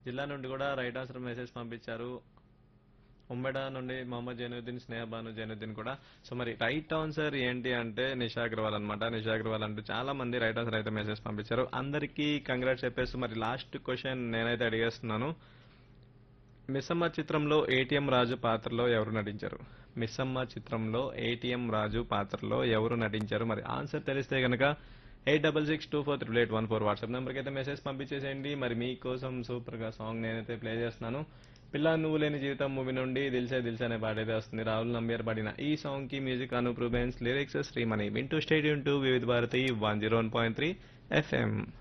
జిల్లా నుండి కూడా రైట్ ఆన్సర్ మెసేజ్ పంపించారు ఉమ్మెడ నుండి మొహమ్మద్ జైనుద్దీన్ స్నేహబాను జైనుద్దీన్ కూడా సో మరి రైట్ ఆన్సర్ ఏంటి అంటే నిషా అగ్రవాల్ అనమాట నిషా అగ్రవాల్ అంటూ చాలా మంది రైట్ ఆన్సర్ అయితే మెసేజ్ పంపించారు అందరికీ కంగ్రాట్స్ చెప్పేస్తూ మరి లాస్ట్ క్వశ్చన్ నేనైతే అడిగేస్తున్నాను మిస్సమ్మ చిత్రంలో ఏటీఎం రాజు పాత్రలో ఎవరు నటించారు మిస్సమ్మ చిత్రంలో ఏటీఎం రాజు పాత్రలో ఎవరు నటించారు మరి ఆన్సర్ తెలిస్తే గనక eight double six two four triple eight one four WhatsApp నెంబర్కి అయితే మెసేజ్ పంపించేసేయండి మరి మీకోసం సూపర్ గా సాంగ్ నేనైతే ప్లే చేస్తున్నాను పిల్ల నువ్వు లేని జీవితం మూవీ నుండి దిల్సే దిల్సే అనే పాట అయితే వస్తుంది రాహుల్ నంబియర్ పాడిన ఈ సాంగ్ కి music Anup Rubens lyrics Shreemani వింటూ stay tuned to Vividh Bharati one zero one point three FM